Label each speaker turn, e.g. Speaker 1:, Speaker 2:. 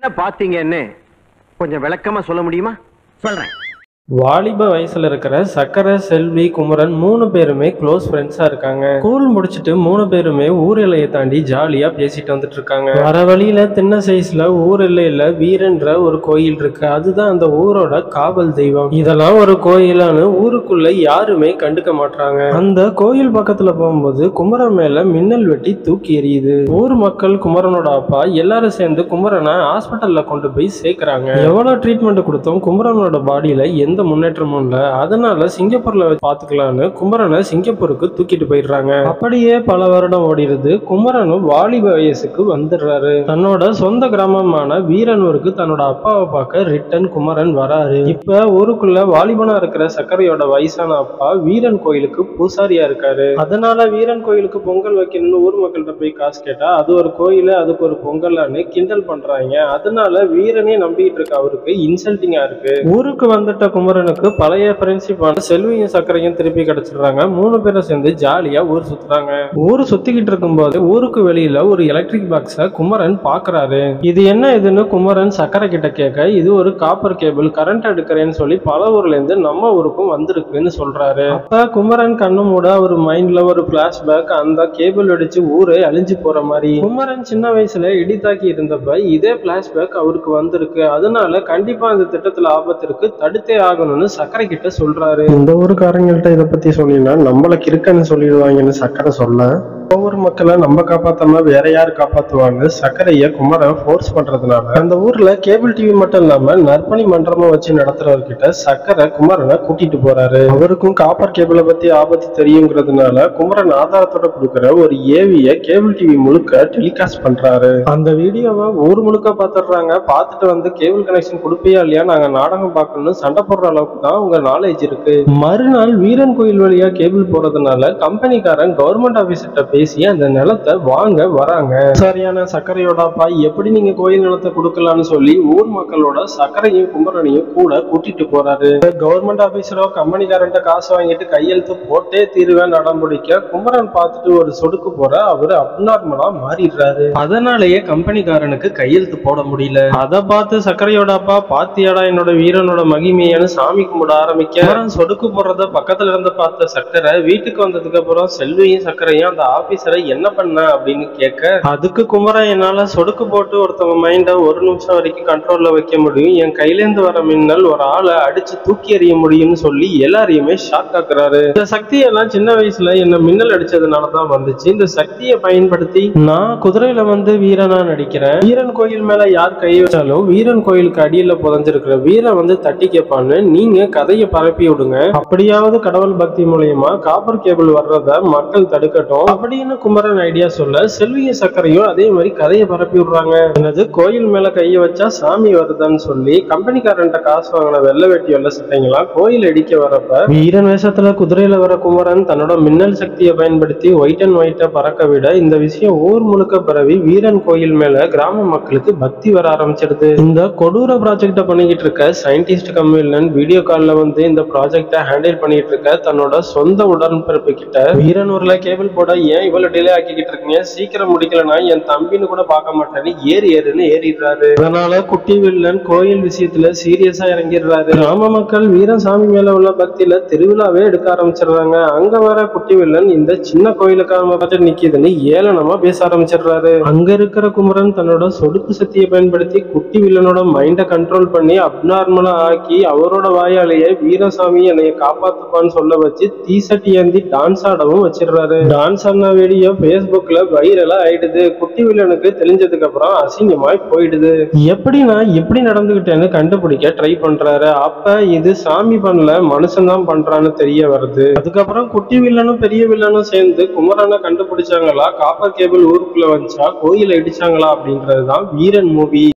Speaker 1: பாத்தீங்கன்னு கொஞ்சம் விளக்கமா சொல்ல முடியுமா
Speaker 2: சொல்றேன்
Speaker 3: வாலிப வயசுல இருக்கிற சக்கரை செல்வி குமரன் மூணு பேருமே க்ளோஸ் ஃப்ரெண்ட்ஸா இருக்காங்க ஸ்கூல் முடிச்சுட்டு மூணு பேருமே ஊர் எல்லையை தாண்டி ஜாலியா பேசிட்டு வந்துட்டு இருக்காங்க வர வழியில தின்ன சைஸ்ல ஊர் எல்லையில வீரன்ற ஒரு கோயில் இருக்கு அதுதான் அந்த ஊரோட காவல் தெய்வம் இதெல்லாம் ஒரு கோயிலான்னு ஊருக்குள்ள யாருமே கண்டுக்க மாட்டாங்க அந்த கோயில் பக்கத்துல போகும்போது குமரன் மேல மின்னல் வெட்டி தூக்கி எறியுது ஊர் மக்கள் குமரனோட அப்பா எல்லாரும் சேர்ந்து குமரனை ஹாஸ்பிட்டல்ல கொண்டு போய் சேர்க்கறாங்க எவ்வளவு ட்ரீட்மெண்ட் கொடுத்தோம் குமரனோட பாடியில எந்த முன்னேற்றமும் இல்ல அதனால சிங்கப்பூர்ல பாத்துக்கலாம்னு குமரனை சிங்கப்பூருக்கு தூக்கிட்டு போயிடுறாங்க அப்படியே பல வருடம் ஓடிடுது குமரனும் வாலிப வயசுக்கு வந்துடுறாரு தன்னோட சொந்த கிராமமான வீரனூருக்கு தன்னோட அப்பாவை பார்க்க ரிட்டன் குமரன் வராரு இப்ப ஊருக்குள்ள வாலிபனா இருக்கிற சக்கரையோட வயசான அப்பா வீரன் கோயிலுக்கு பூசாரியா இருக்காரு அதனால வீரன் கோயிலுக்கு பொங்கல் வைக்கணும்னு ஊர் மக்கள்கிட்ட போய் காசு கேட்டா அது ஒரு கோயில் அதுக்கு ஒரு பொங்கலான்னு கிண்டல் பண்றாங்க அதனால வீரனே நம்பிக்கிட்டு இருக்க அவருக்கு இன்சல்ட்டிங்கா இருக்கு ஊருக்கு வந்துட்ட குமரனுக்கு பழைய ஃப்ரெண்ட்ஷிப்பான செல்வியும் சக்கரையும் திருப்பி கிடைச்சிடுறாங்க மூணு பேரும் சேர்ந்து ஜாலியா ஊர் சுத்துறாங்க ஊர் சுத்திக்கிட்டு இருக்கும்போது ஊருக்கு வெளியில ஒரு எலக்ட்ரிக் பாக்ஸ குமரன் பாக்குறாரு இது என்ன இதுன்னு குமரன் சக்கரை கிட்ட கேட்க இது ஒரு காப்பர் கேபிள் கரண்ட் எடுக்கிறேன்னு சொல்லி பல ஊர்ல இருந்து நம்ம ஊருக்கும் வந்திருக்குன்னு சொல்றாரு அப்ப குமரன் கண்ணு மூட அவர் மைண்ட்ல ஒரு பிளாஷ்பேக் அந்த கேபிள் வெடிச்சு ஊரே அழிஞ்சு போற மாதிரி குமரன் சின்ன வயசுல இடி தாக்கி இருந்தப்ப இதே பிளாஷ்பேக் அவருக்கு வந்திருக்கு அதனால கண்டிப்பா அந்த திட்டத்துல ஆபத்து இருக்கு தடுத்தே ஆகணும்னு சக்கரை கிட்ட சொல்றாரு இந்த ஊருக்காரங்கள்ட்ட இதை பத்தி சொன்னீங்கன்னா நம்மள கிறுக்கன்னு சொல்லிடுவாங்கன்னு சக்கரை சொல்ல ஒவ்வொரு மக்களை நம்ம காப்பாத்தாம வேற யார் காப்பாத்துவாங்க சக்கரைய குமரன் ஃபோர்ஸ் பண்றதுனால அந்த ஊர்ல கேபிள் டிவி மட்டும் இல்லாம நற்பணி மன்றமும் வச்சு நடத்துறவர்கிட்ட சக்கரை குமரனை கூட்டிட்டு போறாரு அவருக்கும் காப்பர் கேபிளை பத்தி ஆபத்து தெரியுங்கிறதுனால குமரன் ஆதாரத்தோட கொடுக்குற ஒரு ஏவிய கேபிள் டிவி முழுக்க டெலிகாஸ்ட் பண்றாரு அந்த வீடியோவை ஊர் முழுக்க பாத்துடுறாங்க பார்த்துட்டு வந்து கேபிள் கனெக்ஷன் கொடுப்பியா இல்லையா நாங்க நாடகம் பார்க்கணும்னு சண்டை போடுற அளவுக்கு தான் உங்க நாலேஜ் இருக்கு மறுநாள் வீரன் கோயில் வழியா கேபிள் போறதுனால கம்பெனிக்காரன் கவர்மெண்ட் ஆபீசர்கிட்ட பேசி அந்த நிலத்தை வாங்க வராங்க சரியான சர்க்கரையோட அப்பா எப்படி நீங்க கோயில் நிலத்தை கொடுக்கலாம்னு சொல்லி ஊர் மக்களோட சர்க்கரையும் கும்பரனையும் கூட கூட்டிட்டு போறாரு கவர்மெண்ட் ஆபீசரோ கம்பெனிக்காரன்ட்ட காசு வாங்கிட்டு கையெழுத்து போட்டே தீருவேன் அடம் பிடிக்க குமரன் பார்த்துட்டு ஒரு சொடுக்கு போற அவரு அப்நார்மலா மாறிடுறாரு அதனாலேயே கம்பெனிக்காரனுக்கு கையெழுத்து போட முடியல அதை பார்த்து சர்க்கரையோட அப்பா பாத்தியாடா என்னோட வீரனோட மகிமையான சாமி கும்பிட ஆரம்பிக்க குமரன் சொடுக்கு போடுறத பக்கத்துல இருந்து பார்த்த சக்கரை வீட்டுக்கு வந்ததுக்கு அப்புறம் செல்வியும் சக்கரையும் அந்த ஆபீசரை என்ன பண்ண அப்படின்னு கேட்க அதுக்கு குமரன் என்னால சொடுக்கு போட்டு ஒருத்தவங்க மைண்ட ஒரு நிமிஷம் வரைக்கும் கண்ட்ரோல்ல வைக்க முடியும் என் கையில இருந்து வர மின்னல் ஒரு ஆளை அடிச்சு தூக்கி எறிய முடியும்னு சொல்லி எல்லாரையுமே ஷாக் ஆக்குறாரு இந்த சக்தியெல்லாம் சின்ன வயசுல என்ன மின்னல் அடிச்சதுனால தான் வந்துச்சு இந்த சக்தியை பயன்படுத்தி நான் குதிரையில வந்து வீரனா நடிக்கிறேன் வீரன் கோயில் மேல யார் கை வச்சாலும் வீரன் கோயிலுக்கு அடியில புதஞ்சிருக்கிற வீரன் வந்து தட்டி கேட்பான்னு நீங்க கதையை பரப்பி விடுங்க அப்படியாவது கடவுள் பக்தி மூலியமா காப்பர் கேபிள் வர்றத மக்கள் தடுக்கட்டும் அப்படின்னு குமரன் ஐடியா சொல்ல செல்விய சக்கரையும் அதே மாதிரி கதையை பரப்பி விடுறாங்க என்னது கோயில் மேல கைய வச்சா சாமி வருதுன்னு சொல்லி கம்பெனிக்காரன்ட்ட காசு வாங்கின வெள்ளை வெட்டி வெள்ள சட்டைங்களாம் கோயில் இடிக்க வரப்ப வீரன் வேஷத்துல குதிரையில வர குமரன் தன்னோட மின்னல் சக்தியை பயன்படுத்தி ஒயிட் அண்ட் ஒயிட்ட பறக்க விட இந்த விஷயம் ஊர் முழுக்க பரவி வீரன் கோயில் மேல கிராம மக்களுக்கு பக்தி வர ஆரம்பிச்சிடுது இந்த கொடூர ப்ராஜெக்ட பண்ணிக்கிட்டு இருக்க சயின்டிஸ்ட் கம்மிலன் வீடியோ கால்ல வந்து இந்த ப்ராஜெக்ட ஹேண்டில் பண்ணிட்டு இருக்க தன்னோட சொந்த உடன்பிறப்பு கிட்ட வீரனூர்ல கேபிள் போட ஏன் இவ்வளவு டிலே ஆக்கிக்கிட்டு இருக்கீங்க சீக்கிரம் முடிக்கலனா என் தம்பின்னு கூட பார்க்க மாட்டேன்னு ஏறி ஏறுன்னு ஏறிடுறாரு அதனால குட்டி வில்லன் கோயில் விஷயத்துல சீரியஸா இறங்கிடுறாரு கிராம மக்கள் வீரசாமி மேல உள்ள பக்தியில திருவிழாவே எடுக்க ஆரம்பிச்சிடுறாங்க அங்க வர குட்டி வில்லன் இந்த சின்ன கோயிலுக்காக பார்த்து நிக்குதுன்னு ஏளனமா பேச ஆரம்பிச்சிடுறாரு அங்க இருக்கிற குமரன் தன்னோட சொடுக்கு சக்தியை பயன்படுத்தி குட்டி வில்லனோட மைண்ட கண்ட்ரோல் பண்ணி அப்நார்மலா ஆக்கி அவரோட வாயாலேயே வீரசாமி என்னைய காப்பாத்துப்பான்னு சொல்ல வச்சு தீசட்டி ஏந்தி டான்ஸ் ஆடவும் வச்சிடுறாரு டான்ஸ் ஆடின வீடியோ Facebookல வைரலா ஆயிடுது குட்டி வில்லனுக்கு தெரிஞ்சதுக்கு அப்புறம் அசிங்கமாய் போயிடுது எப்படி நான் எப்படி நடந்துகிட்டேன்னு கண்டுபிடிக்க ட்ரை பண்றாரு அப்ப இது சாமி பண்ணல மனுஷன் தான் பண்றான்னு தெரிய வருது அதுக்கப்புறம் குட்டி வில்லனும் பெரிய வில்லனும் சேர்ந்து குமரனை கண்டுபிடிச்சாங்களா காப்பர் கேபிள் ஊருக்குள்ள வந்துச்சா கோயில இடிச்சாங்களா அப்படின்றதுதான் வீரன் மூவி